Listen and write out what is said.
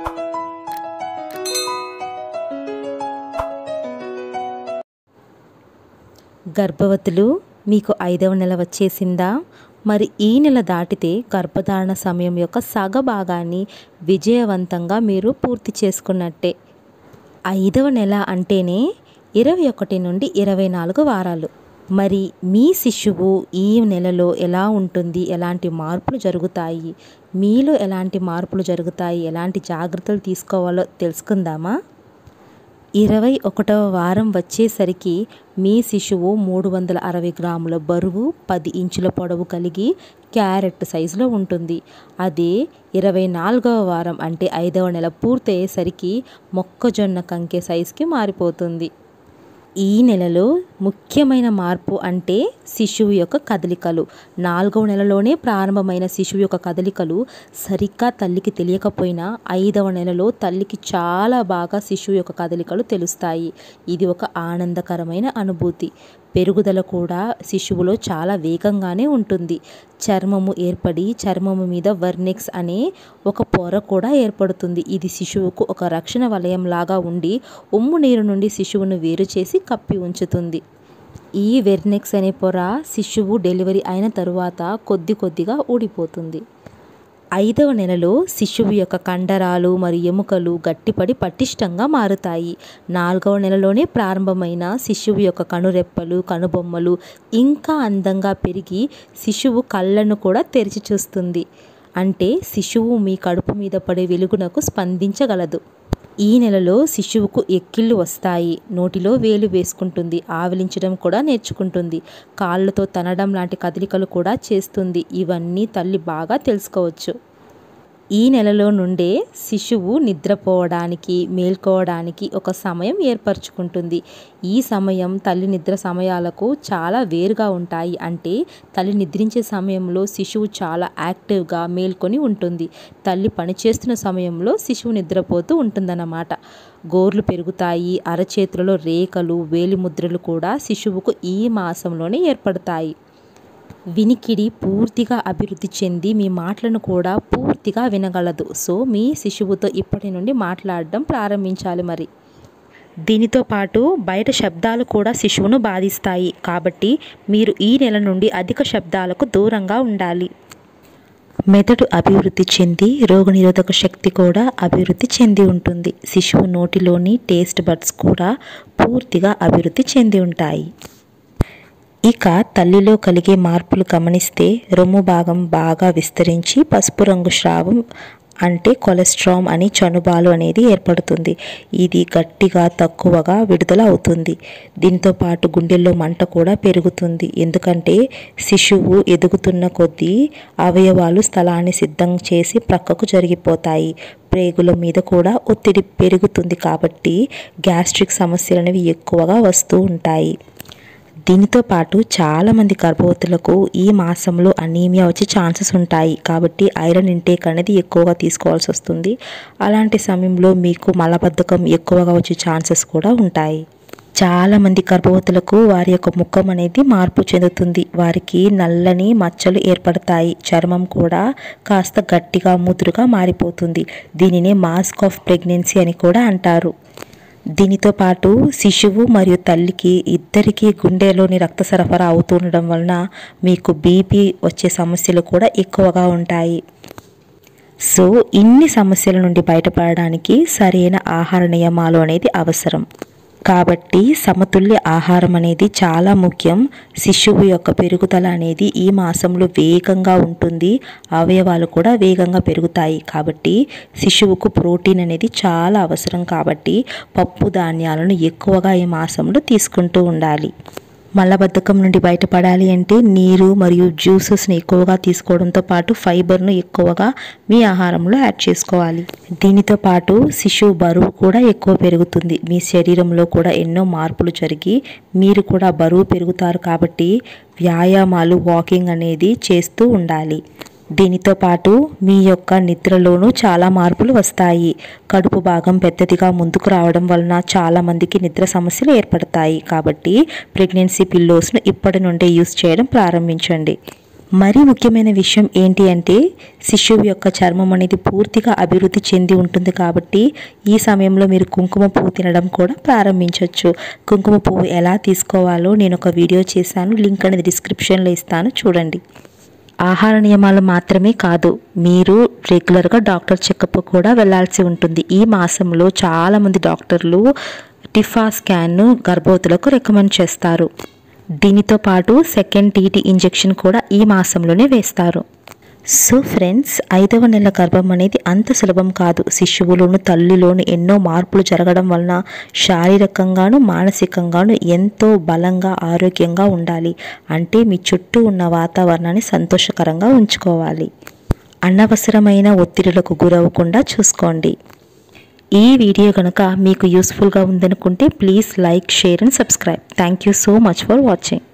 గర్భవతులు మీకు ఐదవ నెల వచ్చేసిందా మరి ఈ నెల దాటితే గర్భధారణ సమయం యొక్క సగ భాగాన్ని విజయవంతంగా మీరు పూర్తి చేసుకున్నట్టే ఐదవ నెల అంటేనే ఇరవై ఒకటి నుండి ఇరవై నాలుగు వారాలు మరి మీ శిశువు ఈ నెలలో ఎలా ఉంటుంది ఎలాంటి మార్పులు జరుగుతాయి మీలో ఎలాంటి మార్పులు జరుగుతాయి ఎలాంటి జాగ్రత్తలు తీసుకోవాలో తెలుసుకుందామా ఇరవై ఒకటవ వారం వచ్చేసరికి మీ శిశువు మూడు వందల అరవై గ్రాముల బరువు పది ఇంచుల పొడవు కలిగి క్యారెట్ సైజులో ఉంటుంది అదే ఇరవై నాలుగవ వారం అంటే ఐదవ నెల పూర్తయ్యేసరికి మొక్కజొన్న కంకె సైజుకి మారిపోతుంది ఈ నెలలో ముఖ్యమైన మార్పు అంటే శిశువు యొక్క కదలికలు నాలుగవ నెలలోనే ప్రారంభమైన శిశువు యొక్క కదలికలు సరిగ్గా తల్లికి తెలియకపోయినా ఐదవ నెలలో తల్లికి చాలా బాగా శిశువు యొక్క కదలికలు తెలుస్తాయి ఇది ఒక ఆనందకరమైన అనుభూతి పెరుగుదల కూడా శిశువులో చాలా వేగంగానే ఉంటుంది చర్మము ఏర్పడి చర్మము మీద వర్నెక్స్ అనే ఒక పొర కూడా ఏర్పడుతుంది ఇది శిశువుకు ఒక రక్షణ వలయం లాగా ఉండి ఉమ్ము నీరు నుండి శిశువును వేరు చేసి కప్పి ఉంచుతుంది ఈ వెర్నెక్స్ అనే పొర శిశువు డెలివరీ అయిన తరువాత కొద్ది కొద్దిగా ఊడిపోతుంది ఐదవ నెలలో శిశువు యొక్క కండరాలు మరియు ఎముకలు గట్టిపడి పటిష్టంగా మారుతాయి నాలుగవ నెలలోనే ప్రారంభమైన శిశువు యొక్క కనురెప్పలు కనుబొమ్మలు ఇంకా అందంగా పెరిగి శిశువు కళ్ళను కూడా తెరిచి చూస్తుంది అంటే శిశువు మీ కడుపు మీద పడే వెలుగునకు స్పందించగలదు ఈ నెలలో శిశువుకు ఎక్కిళ్ళు వస్తాయి నోటిలో వేలు వేసుకుంటుంది ఆవలించడం కూడా నేర్చుకుంటుంది కాళ్ళతో తనడం లాంటి కదలికలు కూడా చేస్తుంది ఇవన్నీ తల్లి బాగా తెలుసుకోవచ్చు ఈ నెలలో నుండే శిశువు నిద్రపోవడానికి మేల్కోవడానికి ఒక సమయం ఏర్పరచుకుంటుంది ఈ సమయం తల్లి నిద్ర సమయాలకు చాలా వేరుగా ఉంటాయి అంటే తల్లి నిద్రించే సమయంలో శిశువు చాలా యాక్టివ్గా మేల్కొని ఉంటుంది తల్లి పనిచేస్తున్న సమయంలో శిశువు నిద్రపోతూ ఉంటుందన్నమాట గోర్లు పెరుగుతాయి అరచేతులలో రేఖలు వేలిముద్రలు కూడా శిశువుకు ఈ మాసంలోనే ఏర్పడతాయి వినికిడి పూర్తిగా అభివృద్ధి చెంది మీ మాటలను కూడా పూర్తిగా వినగలదు సో మీ శిశువుతో ఇప్పటి నుండి మాట్లాడడం ప్రారంభించాలి మరి దీనితో పాటు బయట శబ్దాలు కూడా శిశువును బాధిస్తాయి కాబట్టి మీరు ఈ నెల నుండి అధిక శబ్దాలకు దూరంగా ఉండాలి మెదడు అభివృద్ధి చెంది రోగనిరోధక శక్తి కూడా అభివృద్ధి చెంది ఉంటుంది శిశువు నోటిలోని టేస్ట్ బడ్స్ కూడా పూర్తిగా అభివృద్ధి చెంది ఉంటాయి ఇక తల్లిలో కలిగే మార్పులు గమనిస్తే రొమ్ము భాగం బాగా విస్తరించి పసుపు రంగు స్రావం అంటే కొలెస్ట్రామ్ అని చనుబాలు అనేది ఏర్పడుతుంది ఇది గట్టిగా తక్కువగా విడుదల అవుతుంది దీంతో పాటు గుండెల్లో మంట కూడా పెరుగుతుంది ఎందుకంటే శిశువు ఎదుగుతున్న కొద్దీ అవయవాలు స్థలాన్ని సిద్ధం చేసి ప్రక్కకు జరిగిపోతాయి ప్రేగుల మీద కూడా ఒత్తిడి పెరుగుతుంది కాబట్టి గ్యాస్ట్రిక్ సమస్యలు అనేవి ఎక్కువగా వస్తూ ఉంటాయి దీనితో పాటు చాలామంది గర్భవతులకు ఈ మాసంలో అనీమియా వచ్చే ఛాన్సెస్ ఉంటాయి కాబట్టి ఐరన్ ఇంటేక్ అనేది ఎక్కువగా తీసుకోవాల్సి వస్తుంది అలాంటి సమయంలో మీకు మలబద్ధకం ఎక్కువగా వచ్చే ఛాన్సెస్ కూడా ఉంటాయి చాలామంది గర్భవతులకు వారి యొక్క ముఖం అనేది మార్పు చెందుతుంది వారికి నల్లని మచ్చలు ఏర్పడతాయి చర్మం కూడా కాస్త గట్టిగా ముదురుగా మారిపోతుంది దీనినే మాస్క్ ఆఫ్ ప్రెగ్నెన్సీ అని కూడా అంటారు దీనితో పాటు శిశువు మరియు తల్లికి ఇద్దరికీ గుండెలోని రక్త సరఫరా అవుతుండడం వలన మీకు బీపీ వచ్చే సమస్యలు కూడా ఎక్కువగా ఉంటాయి సో ఇన్ని సమస్యల నుండి బయటపడడానికి సరైన ఆహార నియమాలు అనేది అవసరం కాబట్టి సమతుల్య ఆహారం అనేది చాలా ముఖ్యం శిశువు యొక్క పెరుగుదల అనేది ఈ మాసంలో వేగంగా ఉంటుంది అవయవాలు కూడా వేగంగా పెరుగుతాయి కాబట్టి శిశువుకు ప్రోటీన్ అనేది చాలా అవసరం కాబట్టి పప్పు ధాన్యాలను ఎక్కువగా ఈ మాసంలో తీసుకుంటూ ఉండాలి మలబద్ధకం నుండి బయటపడాలి అంటే నీరు మరియు జ్యూసెస్ని ఎక్కువగా తీసుకోవడంతో పాటు ఫైబర్ను ఎక్కువగా మీ ఆహారంలో యాడ్ చేసుకోవాలి దీనితో పాటు శిశువు బరువు కూడా ఎక్కువ పెరుగుతుంది మీ శరీరంలో కూడా ఎన్నో మార్పులు జరిగి మీరు కూడా బరువు పెరుగుతారు కాబట్టి వ్యాయామాలు వాకింగ్ అనేది చేస్తూ ఉండాలి దీనితో పాటు మీ యొక్క నిద్రలోనూ చాలా మార్పులు వస్తాయి కడుపు భాగం పెద్దదిగా ముందుకు రావడం వలన చాలా మందికి నిద్ర సమస్యలు ఏర్పడతాయి కాబట్టి ప్రెగ్నెన్సీ పిల్లోస్ను ఇప్పటి నుండే యూస్ చేయడం ప్రారంభించండి మరీ ముఖ్యమైన విషయం ఏంటి అంటే శిశువు యొక్క చర్మం అనేది పూర్తిగా అభివృద్ధి చెంది ఉంటుంది కాబట్టి ఈ సమయంలో మీరు కుంకుమ పువ్వు తినడం కూడా ప్రారంభించవచ్చు కుంకుమ పువ్వు ఎలా తీసుకోవాలో నేను ఒక వీడియో చేశాను లింక్ అనేది డిస్క్రిప్షన్లో ఇస్తాను చూడండి ఆహార నియమాలు మాత్రమే కాదు మీరు రెగ్యులర్గా డాక్టర్ చెకప్ కూడా వెళ్ళాల్సి ఉంటుంది ఈ మాసంలో చాలామంది డాక్టర్లు టిఫా స్కాన్ను గర్భవతులకు రికమెండ్ చేస్తారు దీనితో పాటు సెకండ్ టీటీ ఇంజెక్షన్ కూడా ఈ మాసంలోనే వేస్తారు సో ఫ్రెండ్స్ ఐదవ నెల గర్భం అనేది అంత సులభం కాదు శిశువులోను తల్లిలోను ఎన్నో మార్పులు జరగడం వలన శారీరకంగాను మానసికంగాను ఎంతో బలంగా ఆరోగ్యంగా ఉండాలి అంటే మీ చుట్టూ ఉన్న వాతావరణాన్ని సంతోషకరంగా ఉంచుకోవాలి అనవసరమైన ఒత్తిడులకు గురవ్వకుండా చూసుకోండి ఈ వీడియో కనుక మీకు యూస్ఫుల్గా ఉందనుకుంటే please like share and subscribe thank you so much for watching